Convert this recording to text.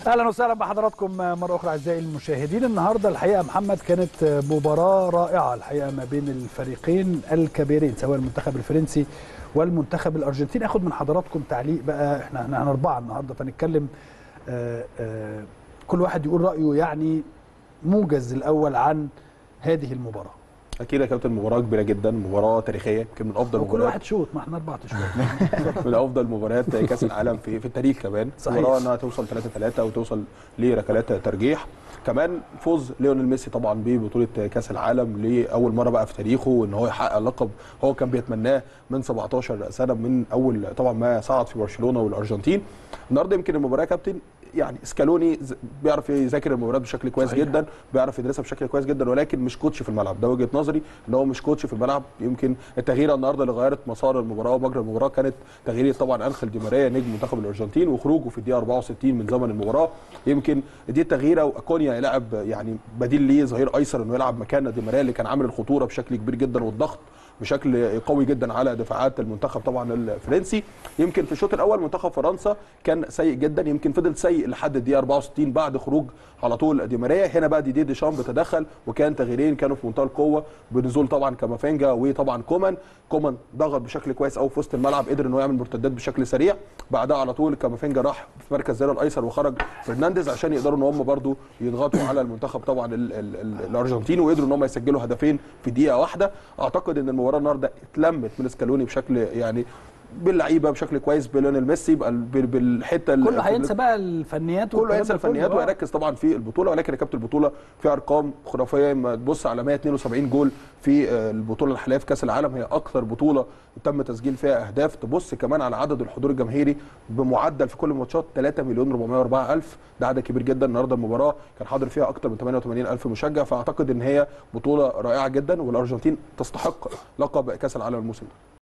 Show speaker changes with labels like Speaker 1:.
Speaker 1: اهلا وسهلا بحضراتكم مره اخرى اعزائي المشاهدين النهارده الحقيقه محمد كانت مباراه رائعه الحقيقه ما بين الفريقين الكبيرين سواء المنتخب الفرنسي والمنتخب الارجنتيني اخد من حضراتكم تعليق بقى احنا احنا اربعه النهارده فنتكلم آآ آآ كل واحد يقول رايه يعني موجز الاول عن هذه المباراه
Speaker 2: اكيد يا كابتن مباراه كبيره جدا مباراه تاريخيه يمكن من افضل
Speaker 1: وكل
Speaker 2: المباريات
Speaker 1: واحد شوط ما احنا اربعه شوط
Speaker 2: من افضل مباريات كاس العالم في في التاريخ كمان
Speaker 1: صحيح.
Speaker 2: مباراه انها توصل 3 3 وتوصل لركلات ترجيح كمان فوز ليونيل ميسي طبعا ببطوله كاس العالم لاول مره بقى في تاريخه وان هو يحقق لقب هو كان بيتمناه من 17 سنه من اول طبعا ما صعد في برشلونه والارجنتين النهارده يمكن المباراه يا كابتن يعني سكالوني ز- بيعرف يذاكر المباريات بشكل كويس
Speaker 1: صحيح.
Speaker 2: جدا بيعرف يدرسها بشكل كويس جدا ولكن مش كوتش في الملعب ده وجهه نظري ان هو مش كوتش في الملعب يمكن التغييره النهارده اللي غيرت مسار المباراه ومجرى المباراه كانت تغيير طبعا انخيل دي ماريا نجم منتخب الارجنتين وخروجه في الدقيقه 64 من زمن المباراه يمكن دي التغييره واكونيا يلعب يعني بديل ليه ظهير ايسر انه يلعب مكان دي ماريا اللي كان عامل الخطوره بشكل كبير جدا والضغط بشكل قوي جدا على دفاعات المنتخب طبعا الفرنسي يمكن في الشوط الاول منتخب فرنسا كان سيء جدا يمكن فضل سيء لحد الدقيقه 64 بعد خروج على طول دي ماريا هنا بقى ديدي ديشامب تدخل وكان تغييرين كانوا في منتهى القوه بنزول طبعا كامافينجا وطبعا كومان كومان ضغط بشكل كويس قوي في وسط الملعب قدر انه يعمل مرتدات بشكل سريع بعدها على طول كامافينجا راح في مركز زيرو الايسر وخرج فرنانديز عشان يقدروا ان هم برضو يضغطوا على المنتخب طبعا ال ال ال الارجنتيني وقدروا ان هم يسجلوا هدفين في دقيقه واحده اعتقد ان المباراه النهارده اتلمت من سكالوني بشكل يعني باللعيبه بشكل كويس بليونيل ميسي بقى بال- بالحته ال-
Speaker 1: كله هينسى بقى الفنيات
Speaker 2: كله
Speaker 1: والكلام
Speaker 2: هينسى
Speaker 1: ده كله.
Speaker 2: الفنيات
Speaker 1: آه.
Speaker 2: ويركز طبعا في البطوله ولكن يا كابتن البطوله فيها ارقام خرافيه لما تبص على 172 جول في آه، البطوله الحاليه في كاس العالم هي اكثر بطوله تم تسجيل فيها اهداف تبص كمان على عدد الحضور الجماهيري بمعدل في كل الماتشات 3 مليون 404 الف ده عدد كبير جدا النهارده المباراه كان حاضر فيها اكثر من 88 الف مشجع فاعتقد ان هي بطوله رائعه جدا والارجنتين تستحق لقب كاس العالم الموسم ده